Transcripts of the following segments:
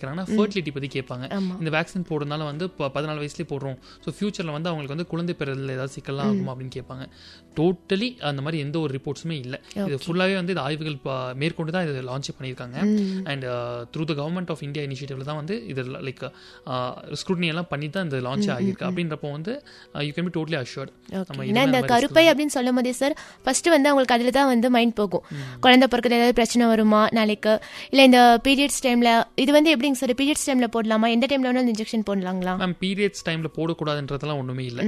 கேட்குறாங்கன்னா ஃபர்டிலிட்டி பற்றி கேட்பாங்க ஆமா. இந்த வேக்சின் போடுறதுனால வந்து இப்போ பதினாலு வயசுலேயே போடுறோம் ஸோ ஃபியூச்சரில் வந்து அவங்களுக்கு வந்து குழந்தை பெறல ஏதாவது சிக்கல்லாம் ஆகுமா அப்படின்னு கேட்பாங்க டோட்டலி அந்த மாதிரி எந்த ஒரு ரிப்போர்ட்ஸுமே இல்லை இது ஃபுல்லாகவே வந்து இது ஆய்வுகள் ப- மேற்கொண்டு தான் இது லான்ச் பண்ணியிருக்காங்க and through the government of India இனிஷியேட்டிவ்ல தான் வந்து இது லைக் ஸ்க்ரூட்னி எல்லாம் பண்ணி தான் இந்த லான்ச் ஆகியிருக்கு அப்படின்றப்போ வந்து you can be totally assured நம்ம ஏன்னா இந்த கருப்பை அப்படின்னு சொல்லும் போதே சார் ஃபர்ஸ்ட் வந்து அவங்களுக்கு அதில் தான் வந்து மைண்ட் போகும் குழந்தை பிறக்கிறது ஏதாவது பிரச்சனை வருமா நாளைக்கு இல்லை இந்த பீரியட்ஸ் டைம்ல இது வந்து எப்படிங்க சார் பீரியட்ஸ் டைம்ல போடலாமா எந்த டைம்ல வேணாலும் இன்ஜெக்ஷன் போடலாங்களா மேம் பீரியட்ஸ் டைம்ல போடக்கூடாதுன்றதெல்லாம் ஒண்ணுமே இல்லை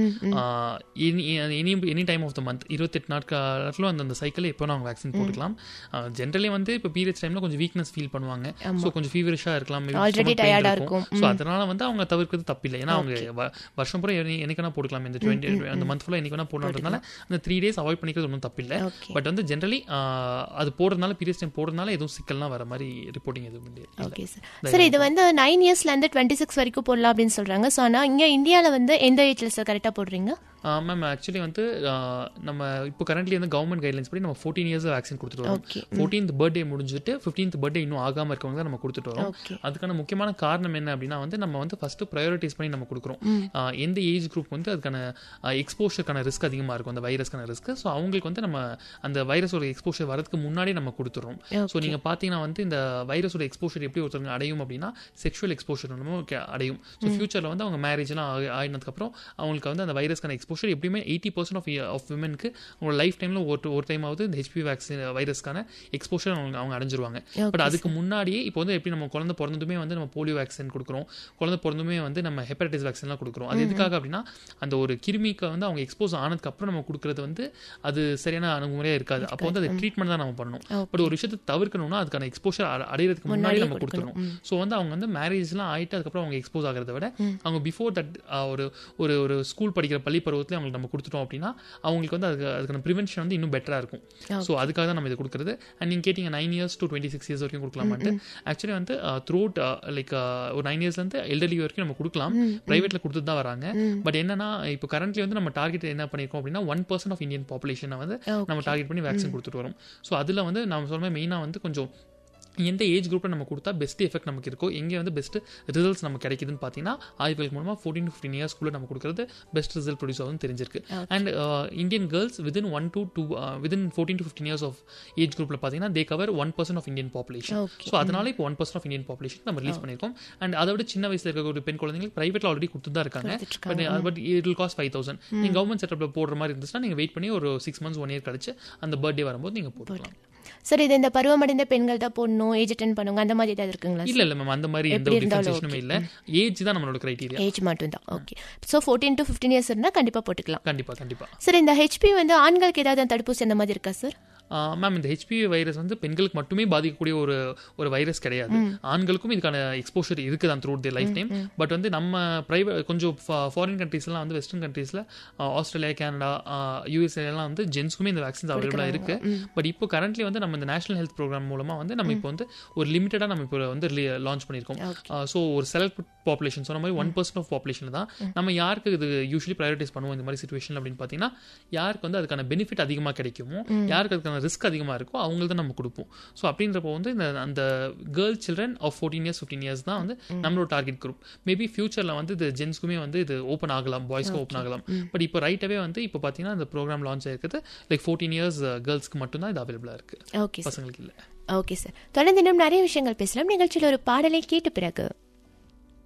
any any time of the month இருபத்தெட்டு நாட்களும் அந்த அந்த சைக்கிள் எப்போ நாங்கள் வேக்சின் போட்டுக்கலாம் ஜென்ரலி வந்து இப்போ பீரியட்ஸ் டைம்ல கொஞ்சம் வீக்னஸ் ஃபீல் பண்ணுவாங்க ஸோ கொஞ்சம் ஃபீவரிஷா இருக்கலாம் Already tired ஆ இருக்கும். ஸோ அதனால வந்து அவங்க தவிர்க்கிறது தப்பில்லை ஏன்னா அவங்க வ- வருஷம் பூரா என்னை- என்னைக்கு வேணா போட்டுக்கலாம் இந்த டுவெண்ட்டி அந்த மந்த் ஃபுல்லாக என்னைக்கு வேணா போடணுன்றதுனால அந்த த்ரீ டேஸ் அவாய்ட் பண்ணிக்கிறது ஒன்றும் தப்பில்லை Okay. பட் வந்து ஜென்ரலி அது போடுறதுனால பீரியட்ஸ் டைம் போடுறதுனால எதுவும் சிக்கல்லாம் வர மாதிரி ரிப்போர்ட்டிங் எதுவும் இல்லை ஓகே சார் சார் இது வந்து நைன் இயர்ஸ்ல இருந்து டுவெண்ட்டி சிக்ஸ் வரைக்கும் போடலாம் அப்படின்னு சொல்றாங்க ஸோ ஆனால் இங்கே இந்தியாவில் வந்து எந்த ஏஜ்ல சார் கரெக்டாக போடுறீங்க மேம் ஆக்சுவலி வந்து ஆஹ், நம்ம இப்போ கரண்ட்லி வந்து கவர்மெண்ட் கைட்லைன்ஸ் படி நம்ம ஃபோர்டீன் இயர்ஸ் வேக்சின் கொடுத்துட்டு வரோம் Okay. ஃபோர்டீன்த் பர்த்டே முடிஞ்சுட்டு ஃபிஃப்டீன்த் பர்த்டே இன்னும் ஆகாம இருக்கவங்க தான் நம்ம கொடுத்துட்டு வரோம் Okay. அதுக்கான முக்கியமான காரணம் என்ன அப்படின்னா வந்து நம்ம வந்து ஃபர்ஸ்ட் ப்ரையாரிட்டிஸ் பண்ணி நம்ம கொடுக்குறோம் ஆஹ், எந்த ஏஜ் குரூப் வந்து அதுக்கான எக்ஸ்போஷருக்கான ரிஸ்க் அதிகமாக இருக்கும் அந்த வைரஸ்க்கான ரிஸ்க் ஸோ அவங்களுக்கு வந்து நம்ம அந்த வைரஸோட எக்ஸ்போஷர் வரதுக்கு முன்னாடி நம்ம கொடுத்துறோம் ஸோ நீங்க பார்த்தீங்கன்னா வந்து இந்த வைரஸோட எக்ஸ்போஷர் எப்படி ஒருத்தவங்க அடையும் அப்படின்னா செக்ஷுவல் எக்ஸ்போஷர் நம்ம கே- அடையும் ஸோ ஃபியூச்சரில் வந்து அவங்க மேரேஜ்லாம் ஆயினதுக்கப்புறம் அவங்களுக்கு வந்து அந்த வைரஸ்க்கான எக்ஸ்போஷர் எப்படியுமே எயிட்டி பர்சன்ட் ஆஃப் ஆஃப் விமனுக்கு அவங்களோட லைஃப் டைமில் ஒரு ஒரு டைம் ஆகுது இந்த ஹெச்பி வேக்சின் வைரஸ்க்கான எக்ஸ்போஷர் அவங்க அவங்க அடைஞ்சிருவாங்க பட் அதுக்கு முன்னாடியே இப்போ வந்து எப்படி நம்ம குழந்தை பிறந்ததுமே வந்து நம்ம போலியோ வேக்சின் கொடுக்குறோம் குழந்தை பிறந்ததுமே வந்து நம்ம ஹெப்படைட்டிஸ் வேக்சின்லாம் கொடுக்குறோம் அது எதுக்காக அப்படின்னா அந்த ஒரு கிருமிக்கு வந்து அவங்க எக்ஸ்போஸ் ஆனதுக்கு அப்புறம் நம்ம கொடுக்குறது வந்து அது சரியான அணுகுமுறையாக இருக்காது அப்போ வந்து அது ட்ரீட்மெண்ட் தான் நம்ம பண்ணணும் பட் ஒரு விஷயத்தை தவிர்க்கணும்னா அதுக்கான எக்ஸ்போஷர் அடையிறதுக்கு முன்னாடி நம்ம கொடுத்துடணும் ஸோ வந்து அவங்க வந்து மேரேஜ்லாம் ஆயிட்டு அதுக்கப்புறம் அவங்க எக்ஸ்போஸ் ஆகிறத விட அவங்க பிஃபோர் தட் ஒரு ஒரு ஒரு ஸ்கூல் படிக்கிற பள்ளி பருவத்தில் அவங்களுக்கு நம்ம கொடுத்துட்டோம் அப்படின்னா அவங்களுக்கு வந்து அதுக்கு அதுக்கான ப்ரிவென்ஷன் வந்து இன்னும் பெட்டராக இருக்கும் ஸோ அதுக்காக தான் நம்ம இது கொடுக்குறது அண்ட் நீங்கள் கேட்டிங்க nine years to twenty six years வரைக்கும் கொடுக்கலாமான்ட்டு ஆக்சுவலி வந்து த்ரூ லைக் ஒரு நைன் இயர்ஸ்லேருந்து எல்டர்லி வரைக்கும் நம்ம கொடுக்கலாம் ப்ரைவேட்டில் கொடுத்துட்டு தான் வராங்க பட் என்னன்னா இப்போ கரண்ட்லி வந்து நம்ம டார்கெட் என்ன பண்ணியிருக்கோம் அப்படின்னா ஒன் பர்சன்ட் ஆஃப் இந்தியன் பாப்புலேஷனை வந்து நம்ம டார்கெட் பண்ணி வேக்சின் கொடுத்துட்டு வரோம் ஸோ அதில் வந்து நம்ம சொல்ல மெயினாக வந்து கொஞ்சம் எந்த ஏஜ் குரூப்பில் நம்ம கொடுத்தா பெஸ்ட் எஃபெக்ட் நமக்கு இருக்கோ எங்கே வந்து பெஸ்ட் ரிசல்ட்ஸ் நமக்கு கிடைக்குதுன்னு பார்த்தீங்கன்னா ஆய்வுகளுக்கு மூலமாக ஃபோர்டீன் ஃபிஃப்டின் இயர்ஸ்க்குள்ளே நம்ம கொடுக்குறது பெஸ்ட் ரிசல்ட் ப்ரொடியூஸ் ஆகும் தெரிஞ்சிருக்கு and Indian girls within one to two within fourteen to fifteen years of age குரூப்பில் பார்த்தீங்கன்னா they cover one percent of Indian population Okay. So அதனால இப்போ one percent of Indian population நம்ம release பண்ணியிருக்கோம் and அதை விட சின்ன வயசில் இருக்க ஒரு பெண் குழந்தைங்களுக்கு ப்ரைவேட்டில் ஆல்ரெடி கொடுத்து தான் இருக்காங்க but but it will cost five thousand நீங்கள் கவர்மெண்ட் செட்டப்பில் போடுற மாதிரி இருந்துச்சுன்னா நீங்கள் வெயிட் பண்ணி ஒரு சிக்ஸ் மந்த்ஸ் ஒன் இயர் கழிச்சு அந்த பர்த்டே வரும்போது நீங்கள் போட்டுக்கலாம் சார் இது இந்த பருவமடைந்த பெண்கள் தான் போடணும் ஏஜ் அட்டன் பண்ணுங்க அந்த மாதிரி ஏதாவது இருக்குங்களா இல்ல இல்ல மேம் அந்த மாதிரி எந்த எப்படி ஒரு இருந்தாலும் டிஃபரன்சியேஷனுமே இல்ல ஏஜ் தான் நம்மளோட கிரைட்டீரியா ஏஜ் மட்டும் தான் okay so fourteen to fifteen years இருந்தால் கண்டிப்பாக போட்டுக்கலாம் கண்டிப்பா கண்டிப்பா சார் இந்த ஹெச்பி வந்து ஆண்களுக்கு ஏதாவது தடுப்பூசி அந்த மாதிரி இருக்கா சார் மேம் இந்த ஹெச்பிவி வைரஸ் வந்து பெண்களுக்கு மட்டுமே பாதிக்கக்கூடிய ஒரு ஒரு வைரஸ் கிடையாது ஆண்களுக்கும் இதுக்கான எக்ஸ்போஷர் இருக்குது தான் through the life time but வந்து நம்ம பிரைவேட் கொஞ்சம் ஃபாரின் கண்ட்ரீஸ்லாம் வந்து வெஸ்டர்ன் கண்ட்ரீஸில் ஆஸ்திரேலியா கனடா யூஎஸ்ஏலாம் வந்து ஜென்ஸ்க்குமே இந்த வேக்சின்ஸ் அவைலபிளாக இருக்கு பட் இப்போ கரண்ட்லி வந்து நம்ம இந்த நேஷனல் ஹெல்த் ப்ரோக்ராம் மூலமாக வந்து நம்ம இப்போ வந்து ஒரு லிமிட்டடாக நம்ம இப்போ வந்து லான்ச் பண்ணியிருக்கோம் ஸோ ஒரு செலக்ட் பாப்புலேஷன் சொன்ன மாதிரி ஒன் பர்சன்ட் ஆஃப் பாப்புலேஷன் தான் நம்ம யாருக்கு இது யூஸ்வலி ப்ரையாரிட்டிஸ் பண்ணுவோம் இந்த மாதிரி சுச்சுவேஷன் அப்படின்னு பார்த்தீங்கன்னா யாருக்கு வந்து அதுக்கான பெனிஃபிட் அதிகமாக கிடைக்குமோ யாருக்கு அதுக்கான ரிஸ்க் அதிகமாக இருக்கோ அவங்களுக்கு தான் நம்ம கொடுப்போம் ஸோ அப்படின்றப்போ வந்து இந்த அந்த girl children of fourteen years fifteen years தான் வந்து நம்மளோட டார்கெட் குரூப் மேபி ஃபியூச்சரில் வந்து இது ஜென்ஸ்க்குமே வந்து இது ஓப்பன் ஆகலாம் பாய்ஸ்க்கு ஓப்பன் ஆகலாம் பட் இப்போ ரைட்டாகவே வந்து இப்போ பார்த்தீங்கன்னா இந்த ப்ரோக்ராம் லான்ச் ஆயிருக்குது லைக் ஃபோர்டீன் இயர்ஸ் கேர்ள்ஸ்க்கு மட்டும்தான் இது அவைலபிளாக இருக்குது ஓகே சார் பசங்களுக்கு இல்லை ஓகே சார் தொடர்ந்து இன்னும் நிறைய விஷயங்கள் பேசலாம் நிகழ்ச்சியில் ஒரு பாடலை கேட்ட பிறகு